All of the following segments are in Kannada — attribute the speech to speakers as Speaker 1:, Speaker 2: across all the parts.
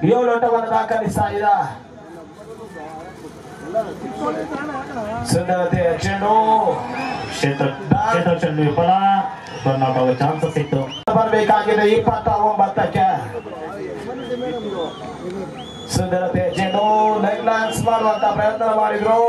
Speaker 1: ಏಳು ಓಟವನ್ನು ದಾಖಲಿಸ್ತಾ ಇದ್ದ ಸುಂದರತೆ ಚೆಂಡು
Speaker 2: ಕ್ಷೇತ್ರ ಕ್ಷೇತ್ರ ಚೆಂಡು ವಿಫಲ ರನ್ ಔಟ್ ಆಗೋ ಚಾನ್ಸಸ್ ಇತ್ತು
Speaker 1: ಬರಬೇಕಾಗಿದೆ ಇಪ್ಪತ್ತ ಒಂಬತ್ತಕ್ಕೆ ಸುಂದರತೆ ಚೆಂಡು ಲೆಗ್ ಲಾನ್ಸ್ ಮಾಡುವಂತ ಪ್ರಯತ್ನ ಮಾಡಿದ್ರು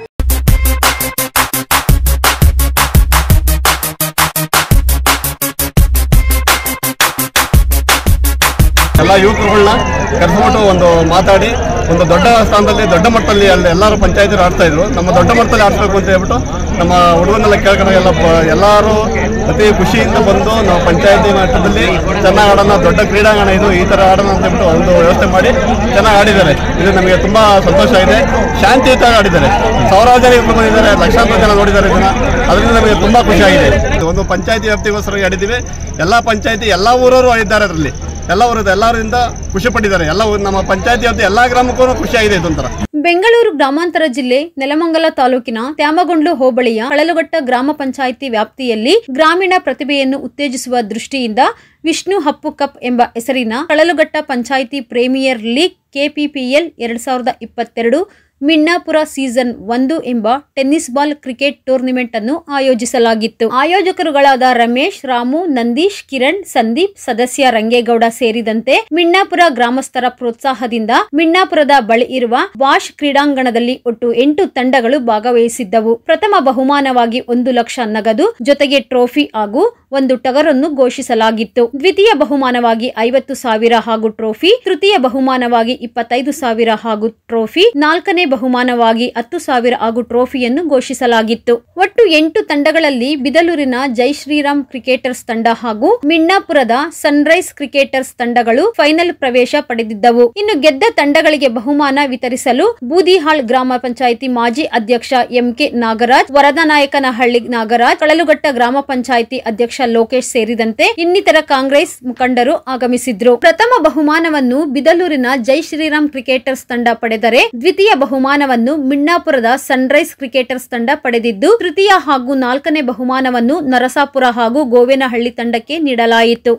Speaker 3: ಎಲ್ಲ ಯುವಕರುಗಳನ್ನ ಕರೆಸ್ಬಿಟ್ಟು ಒಂದು ಮಾತಾಡಿ ಒಂದು ದೊಡ್ಡ ಸ್ಥಾನದಲ್ಲಿ ದೊಡ್ಡ ಮಟ್ಟದಲ್ಲಿ ಅಲ್ಲಿ ಎಲ್ಲರೂ ಪಂಚಾಯತಿರು ಆಡ್ತಾ ಇದ್ರು ನಮ್ಮ ದೊಡ್ಡ ಮಟ್ಟದಲ್ಲಿ ಆಡ್ಬೇಕು ಅಂತ ಹೇಳ್ಬಿಟ್ಟು ನಮ್ಮ ಹುಡುಗನೆಲ್ಲ ಕೇಳ್ಕೊಂಡು ಎಲ್ಲ ಪ- ಎಲ್ಲರೂ ಅತಿ ಖುಷಿಯಿಂದ ಬಂದು ನಾವು ಪಂಚಾಯತಿ ಮಟ್ಟದಲ್ಲಿ ಚೆನ್ನಾಗಿ ಆಡೋಣ ದೊಡ್ಡ ಕ್ರೀಡಾಂಗಣ ಇದು ಈ ಥರ ಆಡೋಣ ಅಂತ ಹೇಳ್ಬಿಟ್ಟು ಒಂದು ವ್ಯವಸ್ಥೆ ಮಾಡಿ ಚೆನ್ನಾಗಿ ಆಡಿದ್ದಾರೆ ಇದು ನಮಗೆ ತುಂಬಾ ಸಂತೋಷ ಇದೆ ಶಾಂತಿಯುತವಾಗಿ ಆಡಿದ್ದಾರೆ ಸಾವಿರಾರು ಜನ ಇವ್ರು ಬಂದಿದ್ದಾರೆ ಲಕ್ಷಾಂತರ ಜನ ನೋಡಿದ್ದಾರೆ ಇದನ್ನ ಅದರಿಂದ ನಮಗೆ ತುಂಬಾ ಖುಷಿ ಆಗಿದೆ ಒಂದು ಪಂಚಾಯತಿ ವ್ಯಾಪ್ತಿಗೋಸ್ಕರ ಆಡಿದ್ದೀವಿ ಎಲ್ಲ ಪಂಚಾಯತಿ ಎಲ್ಲ ಊರವರು ಆಡಿದ್ದಾರೆ ಅದರಲ್ಲಿ ಎಲ್ಲ ಊರದ ಎಲ್ಲರಿಂದ ಖುಷಿ ಪಟ್ಟಿದ್ದಾರೆ ಎಲ್ಲ ಊರ್- ನಮ್ಮ ಪಂಚಾಯತಿ ವ್ಯಾಪ್ತಿ ಎಲ್ಲ ಗ್ರಾಮಕ್ಕೂ ಖುಷಿಯಾಗಿದೆ ಇದೊಂಥರ
Speaker 4: ಬೆಂಗಳೂರು ಗ್ರಾಮಾಂತರ ಜಿಲ್ಲೆ ನೆಲಮಂಗಲ ತಾಲೂಕಿನ ತ್ಯಾಮಗೊಂಡ್ಲು ಹೋಬಳಿಯ ಕಳಲುಘಟ್ಟ ಗ್ರಾಮ ಪಂಚಾಯಿತಿ ವ್ಯಾಪ್ತಿಯಲ್ಲಿ ಗ್ರಾಮೀಣ ಪ್ರತಿಭೆಯನ್ನು ಉತ್ತೇಜಿಸುವ ದೃಷ್ಟಿಯಿಂದ ವಿಷ್ಣು ಹಪ್ಪು ಕಪ್ ಎಂಬ ಹೆಸರಿನ Kalalughatta panchayat premier league KPPL ಎರಡ್ ಸಾವಿರದ ಇಪ್ಪತ್ತೆರಡು ಮಿಣ್ಣಾಪುರ ಸೀಸನ್ ಒಂದು ಎಂಬ ಟೆನ್ನಿಸ್ ಬಾಲ್ ಕ್ರಿಕೆಟ್ ಟೂರ್ನಿಮೆಂಟ್ ಅನ್ನು ಆಯೋಜಿಸಲಾಗಿತ್ತು ಆಯೋಜಕರುಗಳಾದ ರಮೇಶ್ ರಾಮು ನಂದೀಶ್ ಕಿರಣ್ ಸಂದೀಪ್ ಸದಸ್ಯ ರಂಗೇಗೌಡ ಸೇರಿದಂತೆ ಮಿಣ್ಣಾಪುರ ಗ್ರಾಮಸ್ಥರ ಪ್ರೋತ್ಸಾಹದಿಂದ ಮಿಣ್ಣಾಪುರದ ಬಳಿ ಇರುವ ವಾಶ್ ಕ್ರೀಡಾಂಗಣದಲ್ಲಿ ಒಟ್ಟು ಎಂಟು ತಂಡಗಳು ಭಾಗವಹಿಸಿದ್ದವು ಪ್ರಥಮ ಬಹುಮಾನವಾಗಿ ಒಂದು ಲಕ್ಷ ನಗದು ಜೊತೆಗೆ ಟ್ರೋಫಿ ಹಾಗೂ ಒಂದು ಟಗರನ್ನು ಘೋಷಿಸಲಾಗಿತ್ತು ದ್ವಿತೀಯ ಬಹುಮಾನವಾಗಿ ಐವತ್ತು ಸಾವಿರ ಹಾಗೂ ಟ್ರೋಫಿ ತೃತೀಯ ಬಹುಮಾನವಾಗಿ ಇಪ್ಪತ್ತೈದು ಸಾವಿರ ಹಾಗೂ ಟ್ರೋಫಿ ನಾಲ್ಕನೇ ಬಹುಮಾನವಾಗಿ ಹತ್ತು ಸಾವಿರ ಹಾಗೂ ಟ್ರೋಫಿಯನ್ನು ಘೋಷಿಸಲಾಗಿತ್ತು ಒಟ್ಟು ಎಂಟು ತಂಡಗಳಲ್ಲಿ ಬಿದಲೂರಿನ ಜೈ ಶ್ರೀರಾಮ್ ಕ್ರಿಕೆಟರ್ಸ್ ತಂಡ ಹಾಗೂ ಮಿಣ್ಣಾಪುರದ ಸನ್ರೈಸ್ ಕ್ರಿಕೆಟರ್ಸ್ ತಂಡಗಳು ಫೈನಲ್ ಪ್ರವೇಶ ಪಡೆದಿದ್ದವು ಇನ್ನು ಗೆದ್ದ ತಂಡಗಳಿಗೆ ಬಹುಮಾನ ವಿತರಿಸಲು ಬೂದಿಹಾಳ್ ಗ್ರಾಮ ಪಂಚಾಯಿತಿ ಮಾಜಿ ಅಧ್ಯಕ್ಷ ಎಂಕೆ ನಾಗರಾಜ್ ವರದನಾಯಕನಹಳ್ಳಿ ನಾಗರಾಜ್ ಕಳಲುಘಟ್ಟ ಗ್ರಾಮ ಪಂಚಾಯಿತಿ ಅಧ್ಯಕ್ಷ ಲೋಕೇಶ್ ಸೇರಿದಂತೆ ಇನ್ನಿತರ ಕಾಂಗ್ರೆಸ್ ಮುಖಂಡರು ಆಗಮಿಸಿದ್ರು ಪ್ರಥಮ ಬಹುಮಾನವನ್ನು ಬಿದಲೂರಿನ ಜೈ ಶ್ರೀರಾಮ್ ಕ್ರಿಕೆಟರ್ಸ್ ತಂಡ ಪಡೆದರೆ ದ್ವಿತೀಯ ಬಹುಮಾನವನ್ನು ಮಿಣ್ಣಾಪುರದ ಸನ್ರೈಸ್ ಕ್ರಿಕೆಟರ್ಸ್ ತಂಡ ಪಡೆದಿದ್ದು ತೃತೀಯ ಹಾಗೂ ನಾಲ್ಕನೇ ಬಹುಮಾನವನ್ನು ನರಸಾಪುರ ಹಾಗೂ ಗೋವೇನಹಳ್ಳಿ ತಂಡಕ್ಕೆ ನೀಡಲಾಯಿತು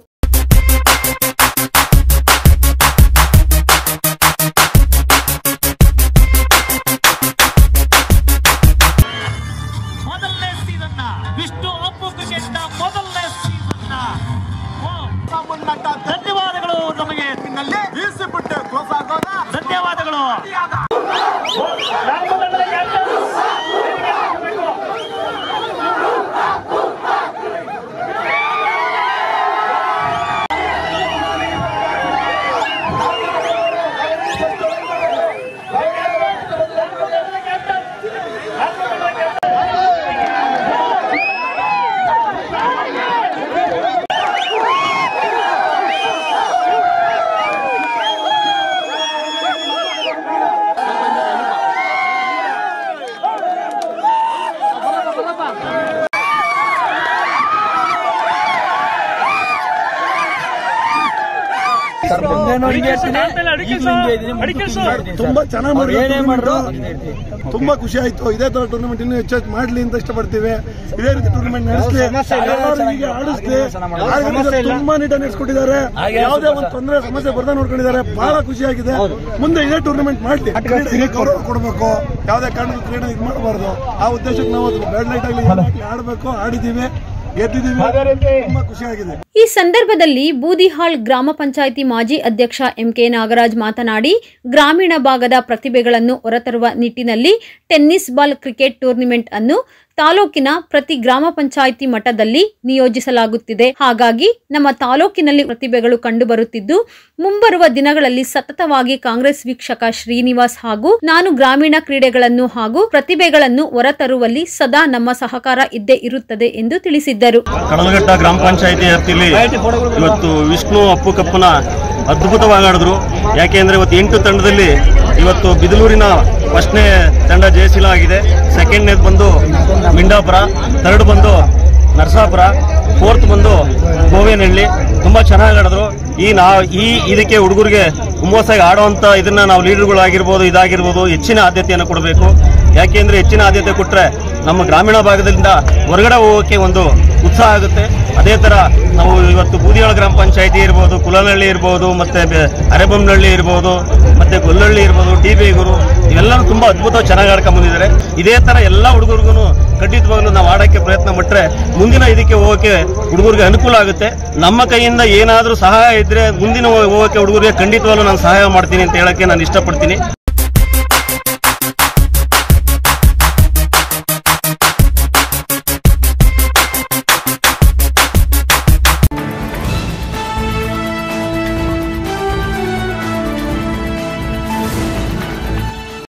Speaker 5: ಮೊದಲನೇ ಸೀಸನ್ ವಿಷ್ಣು ಅಪ್ಪು ಕ್ರಿಕೆಟ್ ನ ಮೊದಲನೇ ಸೀಸನ್ ಧನ್ಯವಾದಗಳು ನಮಗೆ ಧನ್ಯವಾದಗಳು
Speaker 6: ತುಂಬಾ ಚೆನ್ನಾಗಿ ಮಾಡಿದ್ರು ತುಂಬಾ ಖುಷಿ ಆಯ್ತು ಇದೇ ತರ ಟೂರ್ನಮೆಂಟ್ ಇನ್ನೂ ಹೆಚ್ಚು ಹೆಚ್ಚು ಮಾಡ್ಲಿ ಅಂತ ಇಷ್ಟಪಡ್ತೀವಿ ಇದೇ ರೀತಿ ಟೂರ್ನಮೆಂಟ್ ನಡೆಸಲಿ ಎಲ್ಲರೂ ಹೀಗೆ ಆಡಿಸ್ಲಿ ಆರ್ಗನೈಸರ್ ತುಂಬಾ ನೀಟಾಗಿ ನಡೆಸ್ಕೊಟ್ಟಿದ್ದಾರೆ ಯಾವುದೇ ಒಂದು ತೊಂದರೆ ಸಮಸ್ಯೆ ಬರ್ದ ನೋಡ್ಕೊಂಡಿದ್ದಾರೆ ಬಹಳ ಖುಷಿಯಾಗಿದೆ ಮುಂದೆ ಇದೇ ಟೂರ್ನಮೆಂಟ್ ಮಾಡ್ಲಿ ಕ್ರೀಡೆಗೆ ಗೌರವ ಕೊಡಬೇಕು ಯಾವುದೇ ಕಾರಣಕ್ಕೂ ಕ್ರೀಡೆ ಇದು ಮಾಡಬಾರ್ದು ಆ ಉದ್ದೇಶಕ್ಕೆ ನಾವು ಬ್ಯಾಡ್ ಲೈಟ್ ಆಗಲಿ ಆಡಬೇಕು ಆಡಿದ್ದೀವಿ ಗೆದ್ದಿದ್ದೀವಿ ತುಂಬಾ ಖುಷಿಯಾಗಿದೆ
Speaker 4: ಈ ಸಂದರ್ಭದಲ್ಲಿ ಬೂದಿಹಾಳ್ ಗ್ರಾಮ ಪಂಚಾಯಿತಿ ಮಾಜಿ ಅಧ್ಯಕ್ಷ ಎಂಕೆ ನಾಗರಾಜ್ ಮಾತನಾಡಿ ಗ್ರಾಮೀಣ ಭಾಗದ ಪ್ರತಿಭೆಗಳನ್ನು ಹೊರತರುವ ನಿಟ್ಟಿನಲ್ಲಿ ಟೆನ್ನಿಸ್ ಬಾಲ್ ಕ್ರಿಕೆಟ್ ಟೂರ್ನಿಮೆಂಟ್ ಅನ್ನು ತಾಲೂಕಿನ ಪ್ರತಿ ಗ್ರಾಮ ಪಂಚಾಯಿತಿ ಮಟ್ಟದಲ್ಲಿ ನಿಯೋಜಿಸಲಾಗುತ್ತಿದೆ ಹಾಗಾಗಿ ನಮ್ಮ ತಾಲೂಕಿನಲ್ಲಿ ಪ್ರತಿಭೆಗಳು ಕಂಡುಬರುತ್ತಿದ್ದು ಮುಂಬರುವ ದಿನಗಳಲ್ಲಿ ಸತತವಾಗಿ ಕಾಂಗ್ರೆಸ್ ವೀಕ್ಷಕ ಶ್ರೀನಿವಾಸ್ ಹಾಗೂ ನಾನು ಗ್ರಾಮೀಣ ಕ್ರೀಡೆಗಳನ್ನು ಹಾಗೂ ಪ್ರತಿಭೆಗಳನ್ನು ಹೊರತರುವಲ್ಲಿ ಸದಾ ನಮ್ಮ ಸಹಕಾರ ಇದ್ದೇ ಇರುತ್ತದೆ ಎಂದು ತಿಳಿಸಿದ್ದರು
Speaker 3: ಕಡಲಘಟ್ಟ ಗ್ರಾಮ ಪಂಚಾಯತಿ ವ್ಯಾಪ್ತಿಯಲ್ಲಿ ಇವತ್ತು ವಿಷ್ಣು ಅಪ್ಪು ಕಪ್ಪನ ಅದ್ಭುತವಾಗಿ ಆಡಿದ್ರು ಯಾಕೆಂದ್ರೆ ಇವತ್ತು ಎಂಟು ತಂಡದಲ್ಲಿ ಇವತ್ತು ಬಿದಲೂರಿನ ಫಸ್ಟ್ನೇ ತಂಡ ಜಯಶೀಲ ಆಗಿದೆ ಸೆಕೆಂಡ್ನೇದು ಬಂದು ಮಿಂಡಾಪುರ ಥರ್ಡ್ ಬಂದು ನರಸಾಪುರ ಫೋರ್ತ್ ಬಂದು ಗೋವೇನಹಳ್ಳಿ ತುಂಬಾ ಚೆನ್ನಾಗಿ ಆಡಿದ್ರು ಈ ನಾ ಈ ಇದಕ್ಕೆ ಹುಡುಗರಿಗೆ ಹುಮ್ಮಸ್ಸಾಗಿ ಆಡುವಂತ ಇದನ್ನ ನಾವು ಲೀಡರ್ಗಳಾಗಿರ್ಬೋದು ಇದಾಗಿರ್ಬೋದು ಹೆಚ್ಚಿನ ಆದ್ಯತೆಯನ್ನು ಕೊಡಬೇಕು ಯಾಕೆಂದ್ರೆ ಹೆಚ್ಚಿನ ಆದ್ಯತೆ ಕೊಟ್ಟರೆ ನಮ್ಮ ಗ್ರಾಮೀಣ ಭಾಗದಿಂದ ಹೊರಗಡೆ ಹೋಗೋಕೆ ಒಂದು ಉತ್ಸಾಹ ಆಗುತ್ತೆ ಅದೇ ತರ ನಾವು ಇವತ್ತು ಬೂದಿಯಾಳ ಗ್ರಾಮ ಪಂಚಾಯತಿ ಇರ್ಬೋದು ಕುಲನಹಳ್ಳಿ ಇರ್ಬೋದು ಮತ್ತೆ ಬೆ- ಅರೆಬೊಮ್ಮನಹಳ್ಳಿ ಇರ್ಬೋದು ಮತ್ತೆ ಗೊಲ್ಲಹಳ್ಳಿ ಇರ್ಬೋದು ಟಿ ಬೇಗೂರು ಇವೆಲ್ಲರೂ ತುಂಬಾ ಅದ್ಭುತವಾಗಿ ಚೆನ್ನಾಗಿ ಆಡ್ಕೊಂಡ್ ಬಂದಿದ್ದಾರೆ ಇದೇ ತರ ಎಲ್ಲ ಹುಡುಗರಿಗೂ ಖಂಡಿತವಾಗ್ಲೂ ನಾವು ಆಡಕ್ಕೆ ಪ್ರಯತ್ನ ಪಟ್ರೆ ಮುಂದಿನ ಇದಕ್ಕೆ ಹೋಗಕ್ಕೆ ಹುಡುಗರಿಗೆ ಅನುಕೂಲ ಆಗುತ್ತೆ ನಮ್ಮ ಕೈಯಿಂದ ಏನಾದರೂ ಸಹಾಯ ಇದ್ರೆ ಮುಂದಿನ ಹೋಗಕ್ಕೆ ಹುಡುಗರಿಗೆ ಖಂಡಿತವಾಗ್ಲೂ ನಾನು ಸಹಾಯ ಮಾಡ್ತೀನಿ ಅಂತ ಹೇಳಕ್ಕೆ ನಾನು ಇಷ್ಟಪಡ್ತೀನಿ